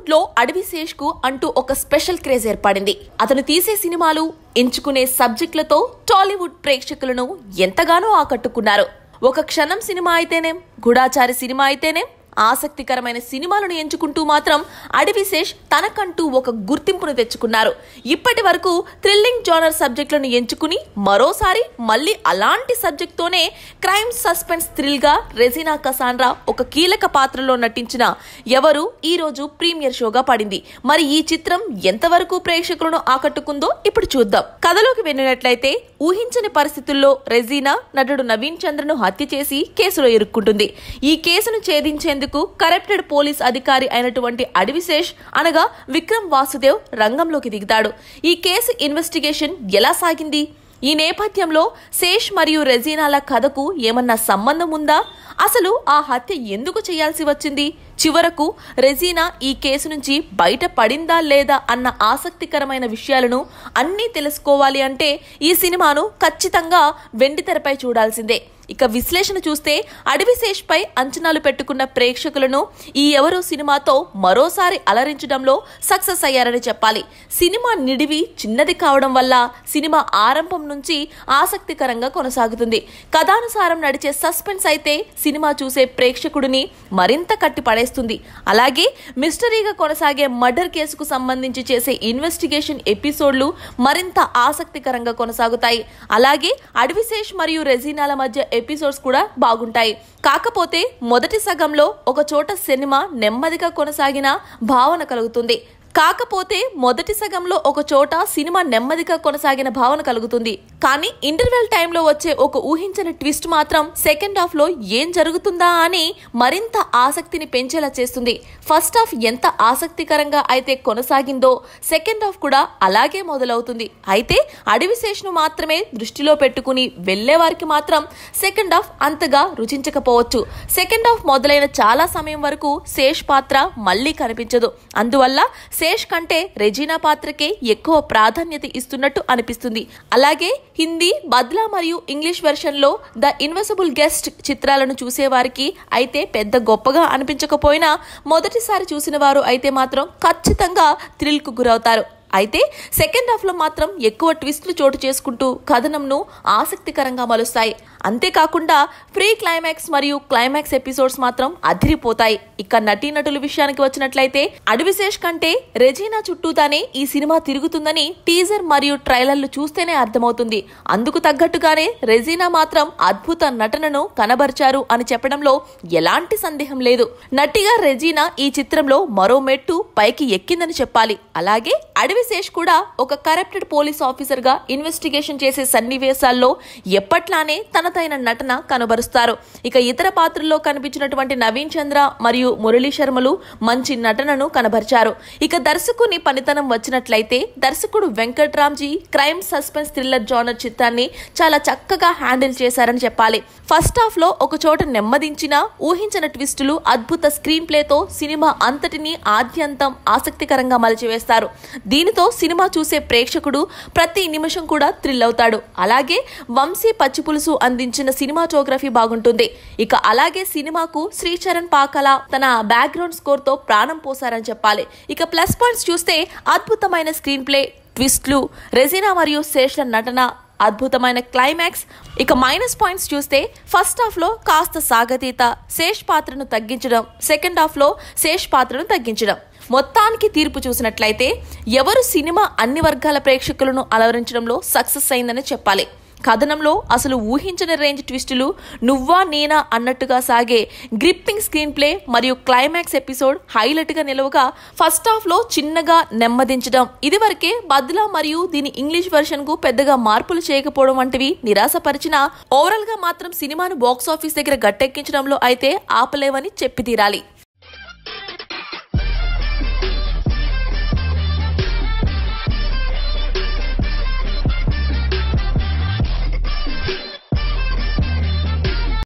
టాలీవుడ్ లో అడవిశేష్ కు అంటూ ఒక స్పెషల్ క్రేజ్ ఏర్పడింది అతను తీసే సినిమాలు ఎంచుకునే సబ్జెక్టులతో టాలీవుడ్ ప్రేక్షకులను ఎంతగానో ఆకట్టుకున్నారు ఒక క్షణం సినిమా అయితేనేం గూఢాచారి సినిమా అయితేనేం ఆసక్తికరమైన సినిమాలను ఎంచుకుంటూ మాత్రం అడవిశేష్ తనకంటూ ఒక గుర్తింపును తెచ్చుకున్నారు ఇప్పటి వరకు థ్రిల్లింగ్ జానర్ సబ్జెక్టులను ఎంచుకుని మరోసారి మళ్ళీ అలాంటి సబ్జెక్ట్తోనే క్రైమ్ సస్పెన్స్ థ్రిల్ గా రెజినా కసాండ్రా ఒక కీలక పాత్రలో నటించిన ఎవరు ఈ రోజు ప్రీమియర్ షోగా పడింది మరి ఈ చిత్రం ఎంతవరకు ప్రేక్షకులను ఆకట్టుకుందో ఇప్పుడు చూద్దాం కథలోకి వెళ్ళినట్లయితే ఊహించని పరిస్థితుల్లో రెజీనా నటుడు నవీన్ చంద్రను హత్య చేసి కేసులో ఇరుక్కుంటుంది ఈ కేసును ఛేదించేందుకు కరప్టెడ్ పోలీస్ అధికారి అయినటువంటి అడవిశేష్ అనగా విక్రమ్ వాసుదేవ్ రంగంలోకి దిగుతాడు ఈ కేసు ఇన్వెస్టిగేషన్ ఎలా సాగింది ఈ నేపథ్యంలో శేష్ మరియు రెజీనాల కథకు ఏమన్నా సంబంధం ఉందా అసలు ఆ హత్య ఎందుకు చేయాల్సి వచ్చింది చివరకు రెజీనా ఈ కేసు నుంచి బయట పడిందా లేదా అన్న ఆసక్తికరమైన విషయాలను అన్నీ తెలుసుకోవాలి అంటే ఈ సినిమాను ఖచ్చితంగా వెండితెరపై చూడాల్సిందే ఇక విశ్లేషణ చూస్తే అడవిశేష్ పై అంచనాలు పెట్టుకున్న ప్రేక్షకులను ఈ ఎవరు సినిమాతో మరోసారి అలరించడంలో సక్సెస్ అయ్యారని చెప్పాలి సినిమా నిడివి చిన్నది కావడం వల్ల సినిమా ఆరంభం నుంచి ఆసక్తికరంగా కొనసాగుతుంది కథానుసారం నడిచే సస్పెన్స్ అయితే సినిమా చూసే ప్రేక్షకుడిని మరింత కట్టి పడేస్తుంది అలాగే మిస్టరీగా కొనసాగే మర్డర్ కేసుకు సంబంధించి చేసే ఇన్వెస్టిగేషన్ ఎపిసోడ్లు మరింత ఆసక్తికరంగా కొనసాగుతాయి అలాగే అడవిశేష్ మరియు రెజీనాల మధ్య ఎపిసోడ్స్ కూడా బాగుంటాయి కాకపోతే మొదటి సగంలో ఒక చోట సినిమా నెమ్మదిగా కొనసాగిన భావన కలుగుతుంది కాకపోతే మొదటి సగంలో ఒక చోట సినిమా నెమ్మదిగా కొనసాగిన భావన కలుగుతుంది కానీ ఇంటర్వెల్ టైంలో వచ్చే ఒక ఊహించని ట్విస్ట్ మాత్రం సెకండ్ హాఫ్ లో ఏం జరుగుతుందా అని మరింత ఆసక్తిని పెంచేలా చేస్తుంది ఫస్ట్ హాఫ్ ఎంత ఆసక్తికరంగా అయితే కొనసాగిందో సెకండ్ హాఫ్ కూడా అలాగే మొదలవుతుంది అయితే అడవిశేష్ను మాత్రమే దృష్టిలో పెట్టుకుని వెళ్లే వారికి మాత్రం సెకండ్ హాఫ్ అంతగా రుచించకపోవచ్చు సెకండ్ హాఫ్ మొదలైన చాలా సమయం వరకు శేష్ పాత్ర మళ్ళీ కనిపించదు అందువల్ల శేష్ కంటే రెజీనా పాత్రకే ఎక్కువ ప్రాధాన్యత ఇస్తున్నట్టు అనిపిస్తుంది అలాగే హిందీ బద్లా మరియు ఇంగ్లీష్ వెర్షన్ లో ద ఇన్వెసిబుల్ గెస్ట్ చిత్రాలను చూసేవారికి అయితే పెద్ద గొప్పగా అనిపించకపోయినా మొదటిసారి చూసిన వారు అయితే మాత్రం ఖచ్చితంగా థ్రిల్ కు గురవుతారు అయితే సెకండ్ హాఫ్ లో మాత్రం ఎక్కువ ట్విస్ట్లు చోటు చేసుకుంటూ కథనంను ఆసక్తికరంగా మలుస్తాయి అంతేకాకుండా ప్రీ క్లైమాక్స్ మరియు క్లైమాక్స్ ఎపిసోడ్స్ మాత్రం అదిరిపోతాయి ఇక నటీనటుల విషయానికి వచ్చినట్లయితే అడవిశేష్ కంటే రెజీనా చుట్టూతానే ఈ సినిమా తిరుగుతుందని టీజర్ మరియు ట్రైలర్లు చూస్తేనే అర్థమవుతుంది అందుకు తగ్గట్టుగానే రెజీనా మాత్రం అద్భుత నటనను కనబరిచారు అని చెప్పడంలో ఎలాంటి సందేహం లేదు నటిగా రెజీనా ఈ చిత్రంలో మరో మెట్టు పైకి ఎక్కిందని చెప్పాలి అలాగే అడవిశేష్ కూడా ఒక కరప్టెడ్ పోలీస్ ఆఫీసర్ గా ఇన్వెస్టిగేషన్ చేసే సన్నివేశాల్లో ఎప్పట్లానే తనదైన నటన కనబరుస్తారు ఇక ఇతర పాత్రల్లో కనిపించినటువంటి నవీన్ చంద్ర మరియు మురళీ శర్మలు మంచి నటనను కనబరిచారు ఇక దర్శకుని పనితనం వచ్చినట్లయితే దర్శకుడు Venkatramji crime suspense thriller genre చిత్రాన్ని చాలా చక్కగా హ్యాండిల్ చేశారని చెప్పాలి ఫస్ట్ హాఫ్ లో ఒక చోట నెమ్మదించిన ఊహించిన ట్విస్టులు అద్భుత స్క్రీన్ ప్లేతో సినిమా అంతటిని ఆద్యంతం ఆసక్తికరంగా మలిచివేస్తారు దీనితో సినిమా చూసే ప్రేక్షకుడు ప్రతి నిమిషం కూడా థ్రిల్ అవుతాడు అలాగే వంశీ పచ్చిపులుసు అందించిన సినిమాటోగ్రఫీ బాగుంటుంది ఇక అలాగే సినిమాకు శ్రీచరణ్ పాకల తన బ్యాక్గ్రౌండ్ స్కోర్ తో ప్రాణం పోసారని చెప్పాలి ఇక ప్లస్ పాయింట్స్ చూస్తే అద్భుతమైన స్క్రీన్ ప్లే ట్విస్ట్లు రెజినా మరియు శేష నటన అద్భుతమైన క్లైమాక్స్ ఇక మైనస్ పాయింట్స్ చూస్తే ఫస్ట్ హాఫ్ లో కాస్త సాగతీత శేష్ పాత్రను తగ్గించడం సెకండ్ హాఫ్ లో శేష్ పాత్రను తగ్గించడం మొత్తానికి తీర్పు చూసినట్లయితే ఎవరు సినిమా అన్ని వర్గాల ప్రేక్షకులను అలవరించడంలో సక్సెస్ అయిందని చెప్పాలి కథనంలో అసలు ఊహించని రేంజ్ ట్విస్టులు నువ్వా నేనా అన్నట్టుగా సాగే గ్రిప్పింగ్ స్క్రీన్ ప్లే మరియు క్లైమాక్స్ ఎపిసోడ్ హైలైట్ గా నిలవగా ఫస్ట్ హాఫ్ లో చిన్నగా నెమ్మదించడం ఇదివరకే బద్లా మరియు దీని ఇంగ్లీష్ వెర్షన్ కు పెద్దగా మార్పులు చేయకపోవడం వంటివి నిరాశపరిచిన ఓవరాల్ గా మాత్రం సినిమాను బాక్స్ ఆఫీస్ దగ్గర గట్టెక్కించడంలో అయితే ఆపలేవని చెప్పి తీరాలి